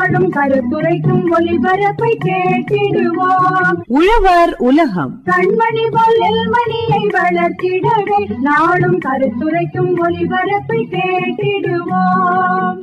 நாடும் கருத்துரைக்கும் ஒளிபரப்பை கேட்டிடுவோம் உழவர் உலகம் கண்மணி போல் நெல்மணியை வளர்த்திடவே நாடும் கருத்துரைக்கும் ஒளிபரப்பை கேட்டிடுவோம்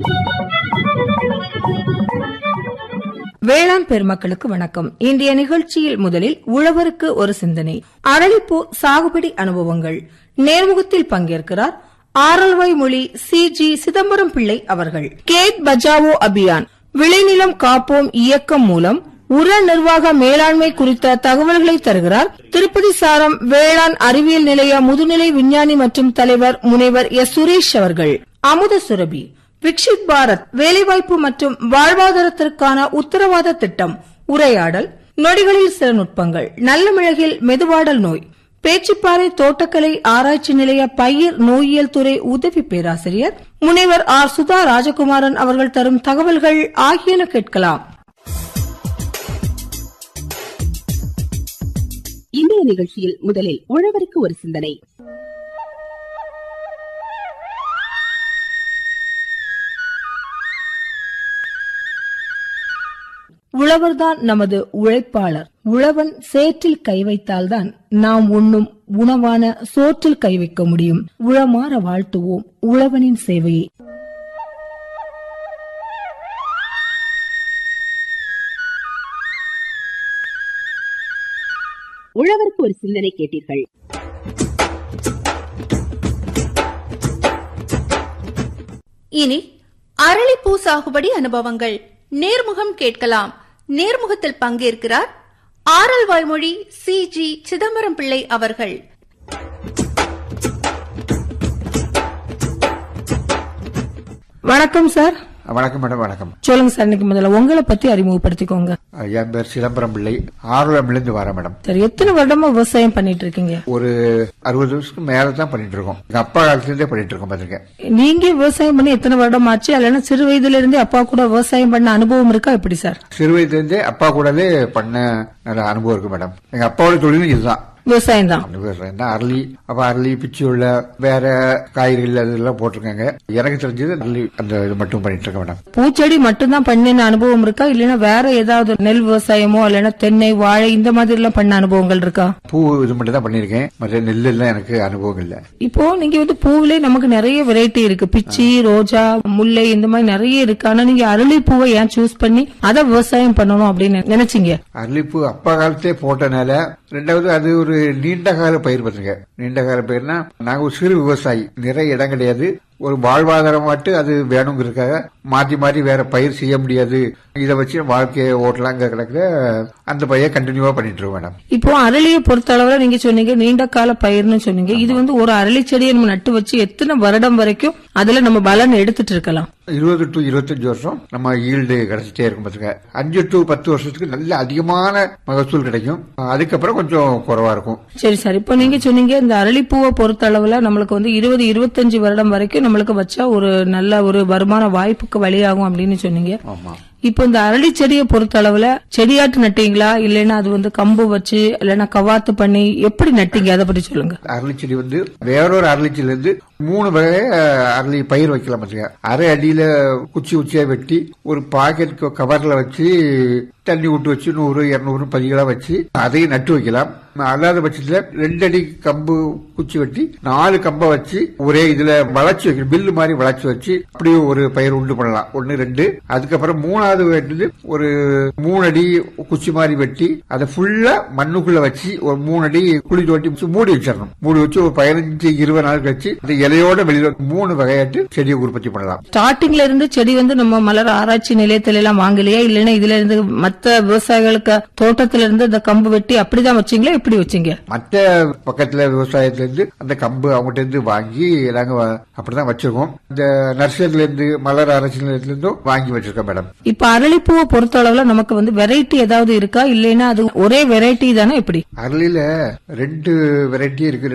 வேளாண் பெருமக்களுக்கு வணக்கம் இன்றைய நிகழ்ச்சியில் முதலில் உழவருக்கு ஒரு சிந்தனை அரளிப்பூ சாகுபடி அனுபவங்கள் நேர்முகத்தில் பங்கேற்கிறார் ஆரல்வாய் மொழி சி ஜி சிதம்பரம் பிள்ளை அவர்கள் கேட் பஜாவோ அபியான் விளைநிலம் காப்போம் இயக்கம் மூலம் உர நிர்வாக மேலாண்மை குறித்த தகவல்களை தருகிறார் திருப்பதி சாரம் வேளாண் அறிவியல் நிலைய முதுநிலை விஞ்ஞானி மற்றும் தலைவர் முனைவர் எஸ் சுரேஷ் அவர்கள் அமுத சுரபி விக்ஷித் பாரத் வேலைவாய்ப்பு மற்றும் வாழ்வாதாரத்திற்கான உத்தரவாத திட்டம் உரையாடல் நொடிகளில் சில நுட்பங்கள் நல்ல மிளகில் மெதுவாடல் நோய் பேச்சுப்பாறை தோட்டக்கலை ஆராய்ச்சி நிலைய பயிர் நோயியல் துறை உதவி பேராசிரியர் முனைவர் ஆர் சுதா ராஜகுமாரன் அவர்கள் தரும் தகவல்கள் ஆகியன கேட்கலாம் இன்றைய நிகழ்ச்சியில் முதலில் உழவருக்கு ஒரு சிந்தனை உழவர்தான் நமது உழைப்பாளர் உழவன் சேற்றில் கை வைத்தால்தான் நாம் உண்ணும் உணவான சோற்றில் கை வைக்க முடியும் உளமாற வாழ்த்துவோம் உழவனின் சேவையை உழவருக்கு ஒரு சிந்தனை கேட்டீர்கள் இனி அரளிப்பூ சாகுபடி அனுபவங்கள் நேர்முகம் கேட்கலாம் நேர்முகத்தில் பங்கேற்கிறார் ஆரல் வாய்மொழி சி ஜி சிதம்பரம் பிள்ளை அவர்கள் வணக்கம் சார் வணக்கம் மேடம் வணக்கம் சொல்லுங்க சார் இன்னைக்கு முதல்ல உங்களை பத்தி அறிமுகப்படுத்திக்கோங்க என் பேர் சிதம்பரம் பிள்ளை ஆர்வமிலிருந்து வரேன் மேடம் சார் எத்தனை வருடமா விவசாயம் பண்ணிட்டு இருக்கீங்க ஒரு அறுபது வருஷத்துக்கு மேல தான் பண்ணிட்டு இருக்கோம் எங்க அப்பா காலத்துலேருந்தே பண்ணிட்டு இருக்கோம் பாத்துருக்கேன் நீங்க விவசாயம் பண்ணி எத்தனை வருடம் ஆச்சு இல்லைன்னா சிறு வயதுல இருந்தே அப்பா கூட விவசாயம் பண்ண அனுபவம் இருக்கா எப்படி சார் சிறு வயதுலேருந்தே அப்பா கூடவே பண்ண நல்ல அனுபவம் இருக்கு மேடம் எங்க அப்பாவோட தொழிலும் இதுதான் விவசாயம் தான் அந்த விவசாயம் தான் அரளி அப்ப அரளி பிச்சி உள்ள வேற காய்கறிகள் அதெல்லாம் போட்டிருக்காங்க எனக்கு தெரிஞ்சது அரளி அந்த இது மட்டும் பண்ணிட்டு இருக்கேன் மேடம் பூச்செடி மட்டும்தான் பண்ணின அனுபவம் இருக்கா இல்லைன்னா வேற ஏதாவது நெல் விவசாயமோ இல்லைன்னா தென்னை வாழை இந்த மாதிரி எல்லாம் பண்ண அனுபவங்கள் இருக்கா பூ இது மட்டும் தான் பண்ணிருக்கேன் மற்ற நெல் எல்லாம் எனக்கு அனுபவம் இல்லை இப்போ நீங்க வந்து பூவிலே நமக்கு நிறைய வெரைட்டி இருக்கு பிச்சி ரோஜா முல்லை இந்த மாதிரி நிறைய இருக்கு ஆனா நீங்க அரளி பூவை ஏன் சூஸ் பண்ணி அதை விவசாயம் பண்ணணும் அப்படின்னு நினைச்சீங்க அரளிப்பூ அப்பா காலத்தே போட்டனால ரெண்டாவது அது ஒரு நீண்ட கால பயிர் பார்த்துங்க நீண்ட கால பயிர்னா நாங்க ஒரு சிறு விவசாயி நிறைய இடம் கிடையாது ஒரு வாழ்வாதாரம் மட்டும் அது வேணுங்கிறதுக்காக மாத்தி மாத்தி வேற பயிர் செய்ய முடியாது இதை வச்சு வாழ்க்கையை ஓட்டலாங்கிற கணக்குல அந்த பயிரை கண்டினியூவா பண்ணிட்டு இருக்கோம் மேடம் இப்போ அரளியை பொறுத்த அளவுல நீங்க சொன்னீங்க நீண்ட கால பயிர்னு சொன்னீங்க இது வந்து ஒரு அரளி செடியை நம்ம நட்டு வச்சு எத்தனை வருடம் வரைக்கும் அதுல நம்ம பலன் எடுத்துட்டு இருக்கலாம் இருபது டு இருபத்தஞ்சு வருஷம் நம்ம ஈல்டு கிடைச்சிட்டே இருக்கும் பாத்துங்க அஞ்சு டு பத்து வருஷத்துக்கு நல்ல அதிகமான மகசூல் கிடைக்கும் அதுக்கப்புறம் கொஞ்சம் குறைவா இருக்கும் சரி சார் இப்போ நீங்க சொன்னீங்க இந்த அரளிப்பூவை பொறுத்த அளவுல நம்மளுக்கு வந்து இருபது இருபத்தஞ்சு வருடம் வரைக்கும் நம்மளுக்கு வச்சா ஒரு நல்ல ஒரு வருமான வாய்ப்புக்கு வழியாகும் அப்படின்னு சொன்னீங்க ஆமா இப்போ இந்த அரளி செடியை பொறுத்த அளவுல செடியாட்டு நட்டீங்களா இல்லைன்னா அது வந்து கம்பு வச்சு இல்லைன்னா கவாத்து பண்ணி எப்படி நட்டீங்க அதை பத்தி சொல்லுங்க அரளி செடி வந்து வேறொரு அரளி செடியில இருந்து மூணு வகை அஹ், அரளி பயிர் வைக்கலாம் பாத்துங்க அரை அடியில குச்சி குச்சியா வெட்டி ஒரு பாக்கெட் கவர்ல வச்சு தண்ணி விட்டு வச்சு நூறு இருநூறு பதிகளா வச்சு அதையும் நட்டு வைக்கலாம் அல்லாத பட்சத்துல ரெண்டு அடி கம்பு குச்சி வெட்டி நாலு கம்பை வச்சு ஒரே இதுல வளைச்சு வைக்கணும் பில்லு மாதிரி வளைச்சு வச்சு அப்படியே ஒரு பயிர் உண்டு பண்ணலாம் ஒன்னு ரெண்டு அதுக்கப்புறம் மூணாவது வெட்டுது ஒரு மூணு அடி குச்சி மாதிரி வெட்டி அதை ஃபுல்லா மண்ணுக்குள்ள வச்சு ஒரு மூணு அடி குழி தோட்டி வச்சு மூடி வச்சிடணும் மூடி வச்சு ஒரு பதினஞ்சு இருபது நாள் கழிச்சு இந்த இலையோட வெளியில மூணு வகையாட்டு செடியை உற்பத்தி பண்ணலாம் ஸ்டார்டிங்ல இருந்து செடி வந்து நம்ம மலர் ஆராய்ச்சி நிலையத்துல எல்லாம் வாங்கலையா இல்லைன்னா இதுல இருந்து மத்த விவசாயிகளுக்கு தோட்டத்துல இருந்து இந்த கம்பு வெட்டி அப்படிதான் வச்சீங்களா எப்படி வச்சீங்க மற்ற பக்கத்துல விவசாயத்துல இருந்து அந்த கம்பு அவங்ககிட்ட இருந்து வாங்கி நாங்க வ- அப்படிதான் வச்சிருக்கோம் இந்த நர்சரில இருந்து மலர் ஆராய்ச்சி நிலையத்துல இருந்தும் வாங்கி வச்சிருக்கோம் மேடம் இப்ப அரளிப்பூவை பொறுத்த அளவுல நமக்கு வந்து வெரைட்டி ஏதாவது இருக்கா இல்லைன்னா அது ஒரே வெரைட்டி தானே எப்படி அரளியில ரெண்டு வெரைட்டி இருக்கு